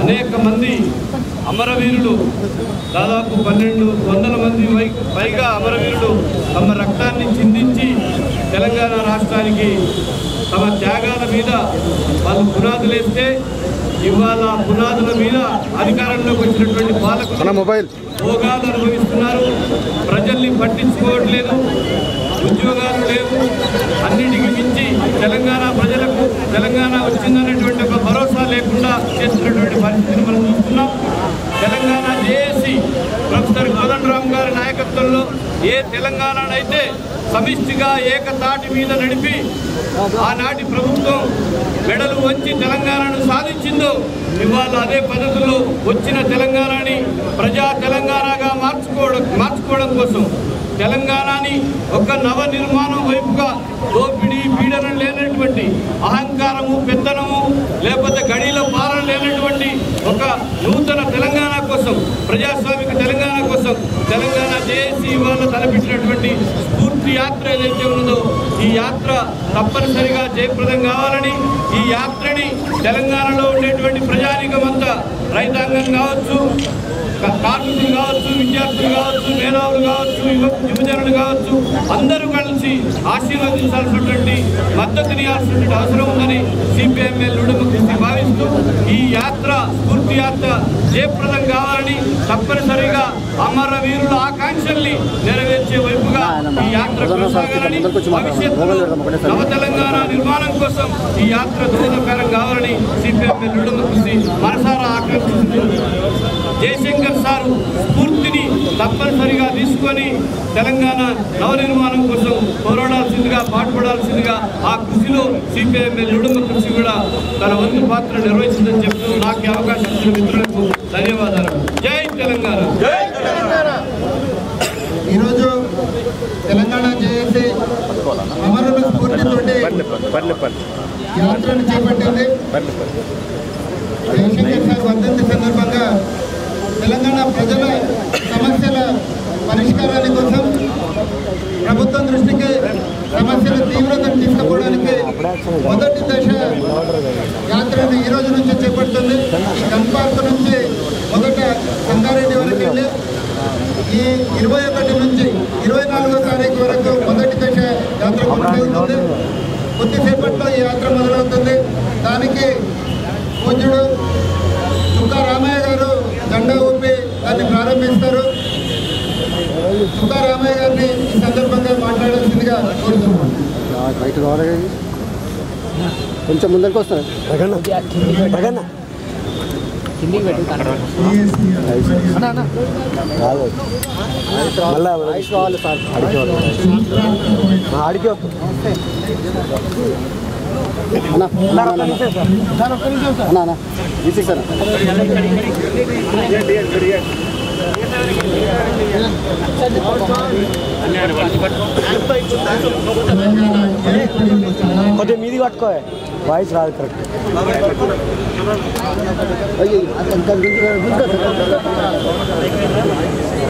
అనేక మంది అమరవీరులు దాదాపు పన్నెండు వందల మంది పై- పైగా అమరవీరులు తమ రక్తాన్ని చిందించి తెలంగాణ రాష్ట్రానికి తమ త్యాగాల మీద వాళ్ళు పునాదులు వేస్తే ఇవాళ పునాదుల మీద అధికారంలోకి వచ్చినటువంటి పాలకులు మొబైల్ భోగాలు అనుభవిస్తున్నారు ప్రజల్ని పట్టించుకోవట్లేదు ఉద్యోగాలు లేవు అన్నిటికి మించి తెలంగాణ ప్రజలకు తెలంగాణ వచ్చిందనేటువంటి ఒక భరోసా లేకుండా చేస్తున్నటువంటి పరిస్థితిని మనం చూస్తున్నాం తెలంగాణ జేఏసీ ప్రొఫెసర్ కోదండరామ్ గారి నాయకత్వంలో ఏ తెలంగాణనైతే సమిష్టిగా ఏకతాటి మీద నడిపి ఆనాటి ప్రభుత్వం మెడలు వంచి తెలంగాణను సాధించిందో ఇవాళ అదే పద్ధతిలో వచ్చిన తెలంగాణని ప్రజా తెలంగాణగా మార్చుకోవడం మార్చుకోవడం కోసం తెలంగాణని ఒక నవ నిర్మాణం వైపుగా దోపిడీ పీడన లేనటువంటి అహంకారము పెత్తనము లేకపోతే గడిల పాలన లేనటువంటి ఒక నూతన తెలంగాణ కోసం ప్రజాస్వామిక తెలంగాణ కోసం తెలంగాణ జేఏసీ వాళ్ళు తలపెట్టినటువంటి స్ఫూర్తి యాత్ర ఏదైతే ఉన్నదో ఈ యాత్ర తప్పనిసరిగా జయప్రదం కావాలని ఈ యాత్రని తెలంగాణలో ఉండేటువంటి ప్రజానికమంతా రైతాంగం కావచ్చు కా- కార్మికులు కావచ్చు విద్యార్థులు కావచ్చు మేధావులు కావచ్చు యువ యువజనులు కావచ్చు అందరూ కలిసి ఆశీర్వదించాల్సినటువంటి మద్దతునియాల్సినటువంటి అవసరం ఉందని సిపిఎంఎల్ ఉడమకృషి భావిస్తూ ఈ యాత్ర స్ఫూర్తి యాత్ర జయప్రదం కావాలని తప్పనిసరిగా అమర వీరుల ఆకాంక్షల్ని నెరవేర్చే వైపుగా ఈ యాత్ర కొనసాగాలని భవిష్యత్తులో నవ తెలంగాణ నిర్మాణం కోసం ఈ యాత్ర దోహదకరం కావాలని సిపిఎంఎల్ ఉడమకృషి మనసారా ఆకాంక్షిస్తుంది జయశంకర్ సార్ స్ఫూర్తిని తప్పనిసరిగా తీసుకొని తెలంగాణ నవనిర్మాణం కోసం పోరాడాల్సిందిగా పాటుపడాల్సిందిగా ఆ కృషిలో సిపిఐఎంఎల్ ఉడుమ కృషి కూడా తన వంతు పాత్ర నిర్వహించిందని చెప్తూ నాకు ఈ అవకాశం ఇచ్చిన మిత్రులకు ధన్యవాదాలు జై తెలంగాణ ఈరోజు తెలంగాణ జేఏసీ అమరుల స్ఫూర్తితోటి పర్లే పర్లే యాత్రను చేపట్టింది పర్లే పర్లే జయశంకర్ సార్ వర్ధంతి సందర్భంగా తెలంగాణ ప్రజల సమస్యల పరిష్కారాని కోసం ప్రభుత్వం దృష్టికి సమస్యల తీవ్రతను తీసుకుపోవడానికి మొదటి దశ యాత్రను ఈ రోజు నుంచి చేపడుతుంది గన్ పార్క్ నుంచి మొదట సంగారెడ్డి వరకు వెళ్ళి ఈ ఇరవై ఒకటి నుంచి ఇరవై నాలుగో తారీఖు వరకు మొదటి దశ యాత్ర కొనసాగుతుంది కొద్దిసేపట్లో ఈ యాత్ర మొదలవుతుంది దానికి పూజ్యుడు చుక్కా రామయ్య గారు జెండా ఊపి దాన్ని ప్రారంభిస్తారు చుక్కా రామయ్య గారిని ఈ సందర్భంగా మాట్లాడాల్సిందిగా కోరుతున్నాను బయట రావాలి కొంచెం ముందరికి వస్తారు రగన్న కాదు మళ్ళా ఆడికి రావాలి సార్ ఆడికి రావాలి ఆడికి అన్న అన్న అన్న అన్న ఈసీ సార్ కొద్దిగా మీది పట్టుకో వాయిస్ రాదు కరెక్ట్ అయ్యి